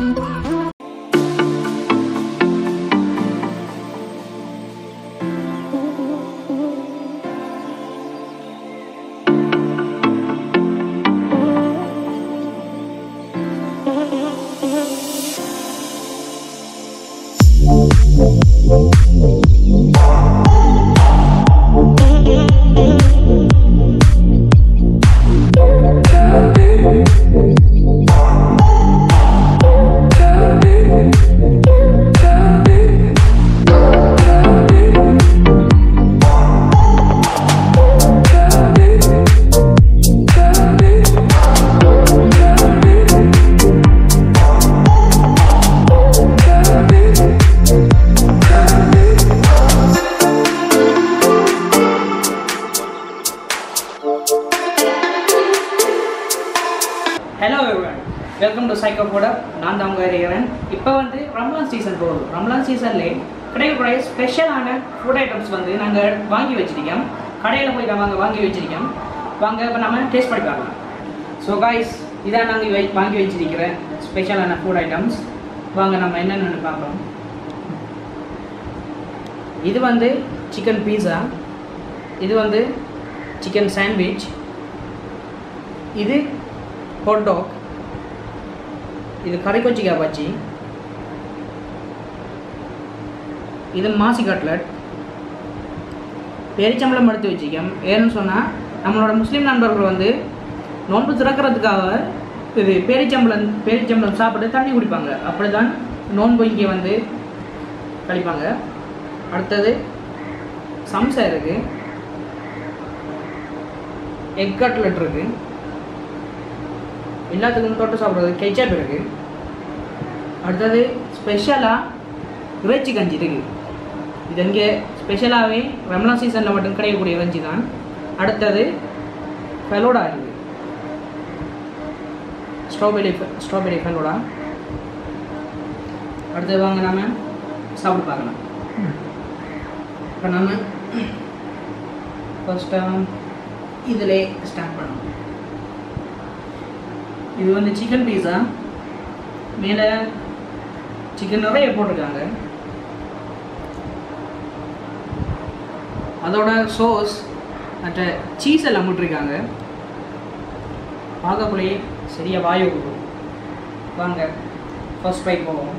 Hello welcome to psycho போட நான் தான் உங்கள் இறைவன் இப்போ வந்து ரம்லான் சீசன் போகுது ரம்லான் சீசன்லேயே கிடைக்கக்கூடிய ஸ்பெஷலான ஃபுட் ஐட்டம்ஸ் வந்து நாங்கள் வாங்கி வச்சிருக்கோம் கடையில் போய் நாங்கள் வாங்கி வச்சிருக்கோம் வாங்க இப்போ நம்ம டேஸ்ட் பண்ணி பார்க்கலாம் ஸோ காய்ஸ் இதான் நாங்கள் வை வாங்கி வச்சிருக்கிற ஸ்பெஷலான ஃபுட் ஐட்டம்ஸ் வாங்க நம்ம என்னென்னு பார்க்கலாம் இது வந்து சிக்கன் பீஸா இது வந்து சிக்கன் சாண்ட்விச் இது ஹாட் டாக் இது கறிக்கொச்சிக்காய் பச்சி இது மாசி கட்லட் பேரிச்சம்பளம் எடுத்து வச்சுக்கோம் ஏன்னு சொன்னால் நம்மளோட முஸ்லீம் நண்பர்கள் வந்து நோன்பு திறக்கிறதுக்காக இது பேரிச்சம்பளம் பேரிச்சம்பளம் சாப்பிட்டு தண்ணி குடிப்பாங்க அப்படி தான் நோன்பு இங்கே வந்து கழிப்பாங்க அடுத்தது சம்சா இருக்குது எக் கட்லட் இருக்குது எல்லாத்துக்கும் தொட்டு சாப்பிட்றது கெச்சப் இருக்குது அடுத்தது ஸ்பெஷலாக இறைச்சி கஞ்சி இருக்குது இது இங்கே ஸ்பெஷலாகவே ரம்லான் சீசனில் மட்டும் கிடைக்கக்கூடிய இறைச்சி தான் அடுத்தது ஃபெலோடா இருக்குது ஸ்ட்ராபெரி ஸ்ட்ராபெரி ஃபெலோடா அடுத்தது வாங்க நாம சாப்பிட்டு பார்க்கலாம் இப்போ நம்ம ஃபஸ்ட்டாக இதிலே ஸ்டார்ட் பண்ணணும் இது வந்து சிக்கன் பீஸா மேலே சிக்கன் நிறைய போட்டிருக்காங்க அதோட சோஸ் மற்ற சீஸ் எல்லாம் போட்டிருக்காங்க பார்க்கக்குள்ளேயே சரியாக வாயு விடும் வாங்க ஃபர்ஸ்ட் பைக் போவோம்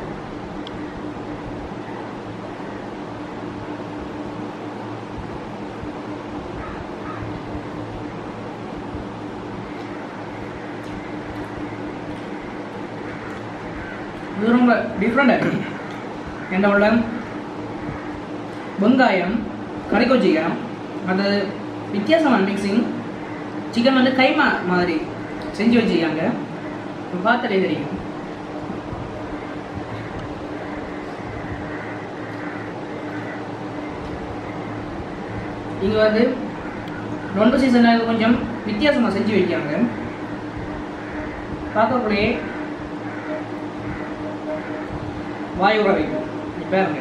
இது ரொம்ப டிஃப்ரெண்டாக இருக்கு என்னோட வெங்காயம் கறிக்கொச்சிக்காய் அது வித்தியாசமான மிக்சிங் சிக்கன் வந்து கைமா மாதிரி செஞ்சு வச்சுருக்காங்க பார்த்தாலே தெரியும் இங்கே வந்து நொண்டு சீசனில் கொஞ்சம் வித்தியாசமாக செஞ்சு வைக்கிறாங்க பார்க்கக்குள்ளேயே வாயு உற வைக்கும் நீ பாருங்க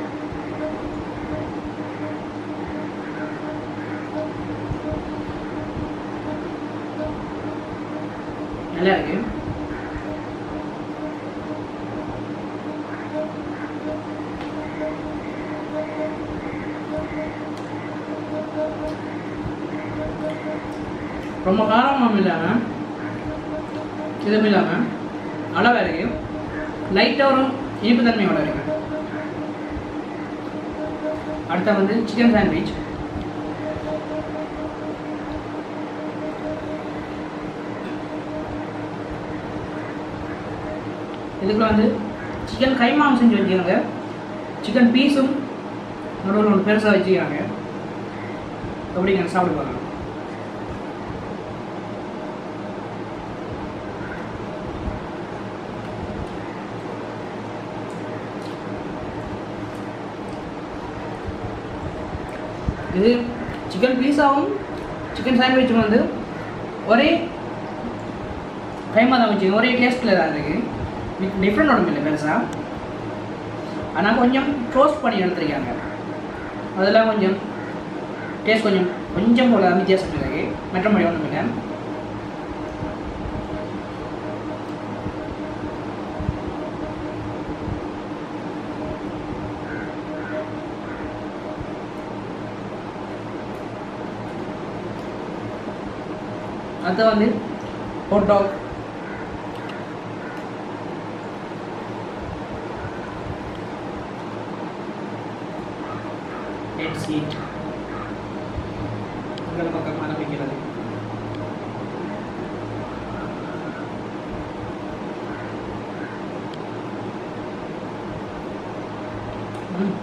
நல்லா இருக்கு ரொம்ப காரமும் இல்லாமல் இதுவும் இல்லாமல் அளவாக இருக்கு லைட்டாக ஒரு இனிப்பு தன்மையோட இருக்கு அடுத்த வந்து சிக்கன் சாண்ட்விச் இதுக்குள்ள வந்து சிக்கன் கைமாவும் செஞ்சு வச்சுருக்காங்க சிக்கன் பீஸும் நடுவில் ஒன்று பெருசாக வச்சுக்கிறாங்க அப்படிங்க சாப்பிட்டு பார்க்கலாம் இது சிக்கன் பீஸாவும் சிக்கன் சாண்ட்விச்சும் வந்து ஒரே கைமா தான் வச்சு ஒரே டேஸ்ட்டில் தான் இருக்குது டிஃப்ரெண்ட் உடம்பு இல்லை பெருசாக ஆனால் கொஞ்சம் ரோஸ்ட் பண்ணி எடுத்துருக்காங்க அதெல்லாம் கொஞ்சம் டேஸ்ட் கொஞ்சம் கொஞ்சம் போல வித்தியாசம் இருக்கு மற்றபடி ஒன்றும் இல்லை அடுத்து வந்து ஹாட் டாக் ஹெட் சீட் உங்கள் பக்கம் ஆரம்பிக்கிறது ம்.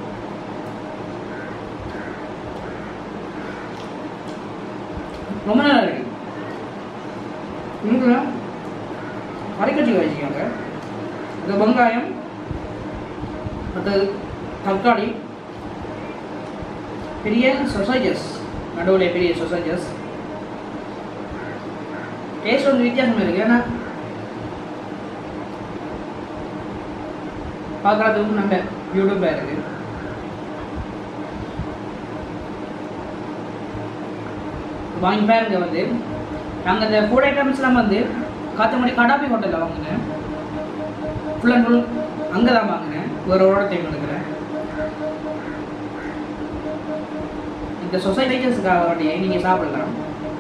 ரொம்ப நல்லா இருக்கு இங்கே கறிக்கட்சி வச்சுக்காங்க இந்த வெங்காயம் அடுத்தது தக்காளி பெரிய சொசைஜஸ் நடுவில் பெரிய சொசைஜஸ் டேஸ்ட் வந்து வித்தியாசமாக இருக்கு ஏன்னா பார்க்குறதுக்கும் நம்ம யூடியூப்பில் இருக்கு வாங்கி பாருங்க வந்து நாங்கள் இந்த ஃபுட் ஐட்டம்ஸ்லாம் வந்து காத்தமணி கடாபி ஹோட்டலில் வாங்கினேன் ஃபுல் அண்ட் ஃபுல் அங்கே தான் வாங்கினேன் ஒரு ஒரு டைம் எடுக்கிறேன் இந்த சொசைட்டிஸ்க்காக வேண்டிய நீங்கள் சாப்பிடலாம்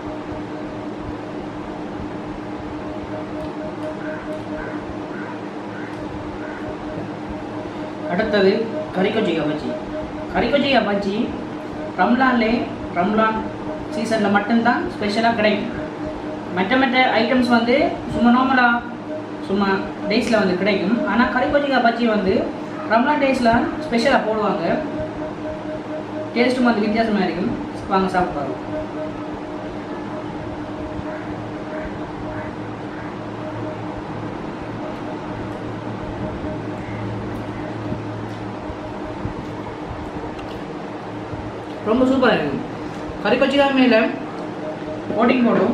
அடுத்தது கறிக்கொச்சிக்காய் பஜ்ஜி கறிக்கொச்சிக்காய் பஜ்ஜி ரம்லான்லே ரம்லான் சீசனில் மட்டும்தான் ஸ்பெஷலாக கிடைக்கும் மற்ற மற்ற ஐட்டம்ஸ் வந்து சும்மா நார்மலாக சும்மா டேஸில் வந்து கிடைக்கும் ஆனால் கறிக்கொச்சிக்காய் பஜ்ஜி வந்து ரம்லான் டேஸில் ஸ்பெஷலாக போடுவாங்க டேஸ்ட்டும் வந்து வித்தியாசமாக இருக்கும் வாங்க சாப்பிட்டு ரொம்ப சூப்பராக இருக்கும் கறிக்கொச்சிக்காய் மேலே கோட்டிங் போடும்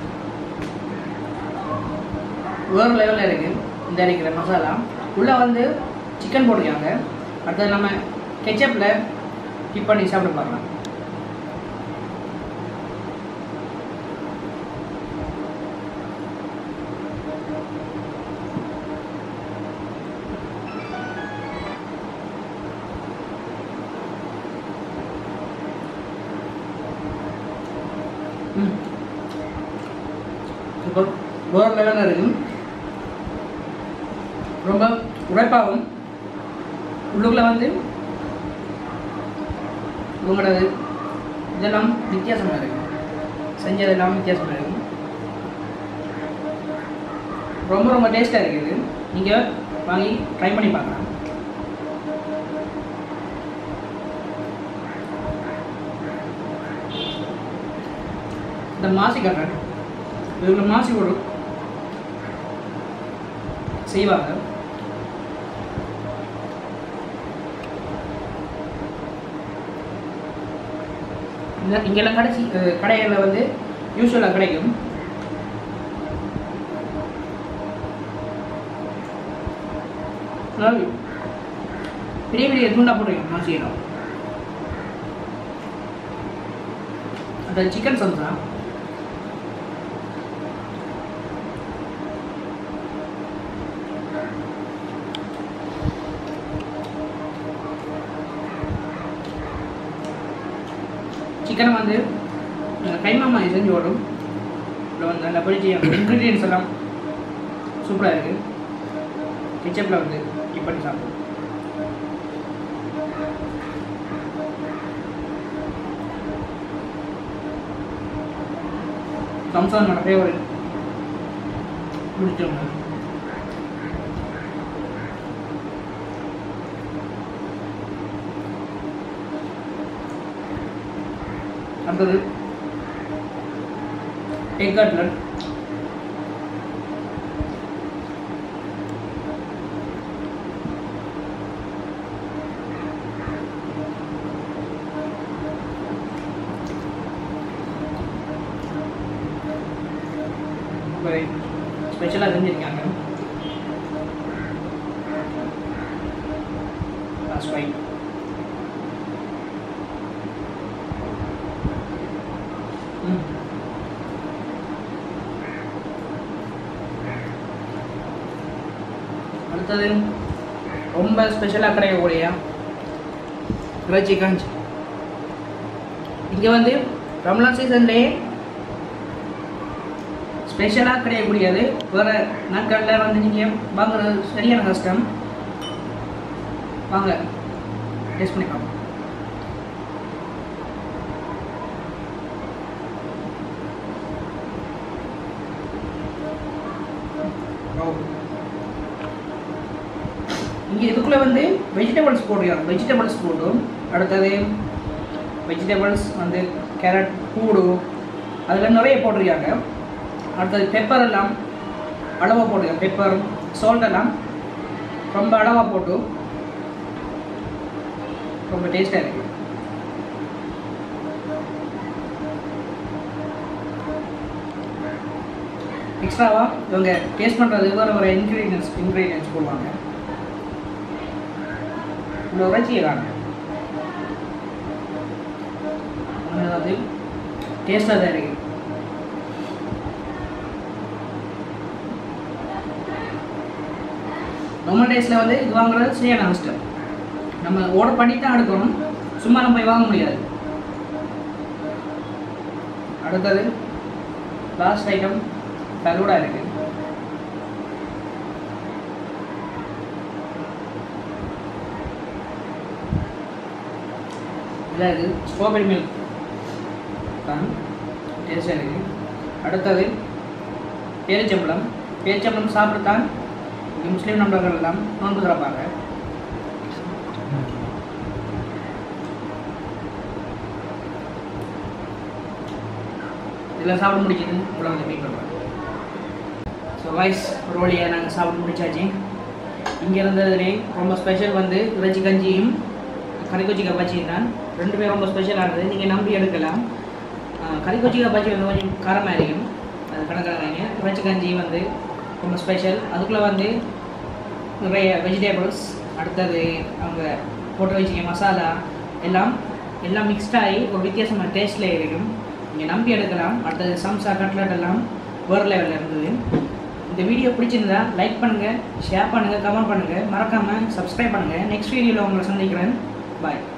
வேறு லெவலில் இருக்குது இந்த அரைக்கிற மசாலா உள்ளே வந்து சிக்கன் போட்டிருக்காங்க அடுத்தது நம்ம கெச்சப்பில் டிப் பண்ணி சாப்பிட பார்க்கலாம் ம் சூப்பர் வேறு லெவலில் இருக்கும் ரொம்ப உழைப்பாகும் உள்ளுக்குள்ள வந்து உங்களோட இதெல்லாம் வித்தியாசமாக இருக்கும் செஞ்சதெல்லாம் வித்தியாசமாக இருக்கும் ரொம்ப ரொம்ப டேஸ்ட்டாக இருக்குது நீங்கள் வாங்கி ட்ரை பண்ணி பார்க்கலாம் இந்த மாசி கட்டுறேன் இதில் மாசி ஒரு செய்வாங்க இந்த இங்கெல்லாம் கடைசி கடைகளில் வந்து யூஸ்வலாக கிடைக்கும் அதாவது பெரிய பெரிய துண்டா போட்டுருக்கோம் மாசியிடம் அந்த சிக்கன் சம்சா சிக்கனை வந்து கைமா மாதிரி செஞ்சு ஓடும் இதில் வந்து நல்லா பிடிச்சி இன்க்ரீடியன்ஸ் எல்லாம் சூப்பராக இருக்குது கிச்சப்பில் வந்து டிப் பண்ணி சாப்பிடும் சம்சா என்னோட ஃபேவரட் பிடிச்சவங்க அடுத்தது எக் கட்லட் ஸ்பெஷலாக செஞ்சுருக்காங்க That's right. ம். அடுத்தது ரொம்ப ஸ்பெஷலாக கிடைக்கக்கூடிய இறைச்சி கஞ்சி இங்கே வந்து ரம்லான் சீசன்லேயே ஸ்பெஷலாக கிடைக்கக்கூடியது வேறு நாட்களில் வந்து நீங்கள் வாங்குறது சரியான கஷ்டம் வாங்க டேஸ்ட் பண்ணி பார்ப்போம் இங்கே இதுக்குள்ளே வந்து வெஜிடபிள்ஸ் போடுறாங்க வெஜிடபிள்ஸ் போட்டும் அடுத்தது வெஜிடபிள்ஸ் வந்து கேரட் பூடு அதில் நிறைய போட்டிருக்காங்க அடுத்தது பெப்பர் எல்லாம் அளவாக போட்டிருக்காங்க பெப்பர் சால்ட் எல்லாம் ரொம்ப அளவாக போட்டு ரொம்ப டேஸ்ட்டாக இருக்குது எக்ஸ்ட்ராவாக இவங்க டேஸ்ட் பண்ணுறது வேறு வேறு இன்க்ரீடியன்ஸ் இன்க்ரீடியன்ஸ் போடுவாங்க இந்த உரைச்சியை காணும் அதாவது டேஸ்ட்டாக தான் இருக்குது நார்மல் டேஸில் வந்து இது வாங்குறது சரியான கஷ்டம் நம்ம ஆர்டர் பண்ணி தான் எடுக்கணும் சும்மா நம்ம போய் வாங்க முடியாது அடுத்தது லாஸ்ட் ஐட்டம் ஃபலூடா இருக்கு இதில் இது ஸ்ட்ராபெரி மில்க் தான் டேஸ்டாக இருக்குது அடுத்தது பேரிச்சம்பளம் பேரிச்சம்பளம் சாப்பிட்டுத்தான் இங்கே முஸ்லீம் நண்பர்கள் எல்லாம் நோன்பு திறப்பாங்க இதில் சாப்பிட முடிஞ்சது உங்களை வந்து மீட் பண்ணுறேன் ஸோ வாய்ஸ் ஒரு வழியாக நாங்கள் சாப்பிட்டு முடிச்சாச்சு இங்கே இருந்ததுலே ரொம்ப ஸ்பெஷல் வந்து இறைச்சி கஞ்சியும் கறிக்கொச்சி கப்பாச்சியும் தான் ரெண்டுமே ரொம்ப ஸ்பெஷலானது நீங்கள் நம்பி எடுக்கலாம் ஆஹ் கறிக்கொச்சி கப்பாச்சி வந்து கொஞ்சம் காரமாக இருக்கும் அது கணக்காக இறைச்சி கஞ்சி வந்து ரொம்ப ஸ்பெஷல் அதுக்குள்ளே வந்து நிறைய வெஜிடபிள்ஸ் அடுத்தது அவங்க போட்டு வச்சுக்க மசாலா எல்லாம் எல்லாம் மிக்ஸ்ட் ஆகி ஒரு வித்தியாசமான டேஸ்ட்டில் இருக்கும் நீங்கள் நம்பி எடுக்கலாம் அடுத்தது சம்சா கட்லட் எல்லாம் வேறு லெவலில் இருந்தது இந்த வீடியோ பிடிச்சிருந்தா லைக் பண்ணுங்கள் ஷேர் பண்ணுங்கள் கமெண்ட் பண்ணுங்கள் மறக்காமல் சப்ஸ்கிரைப் பண்ணுங்கள் நெக்ஸ்ட் வீடியோவில் உங்களை சந்திக்கிறேன் பாய்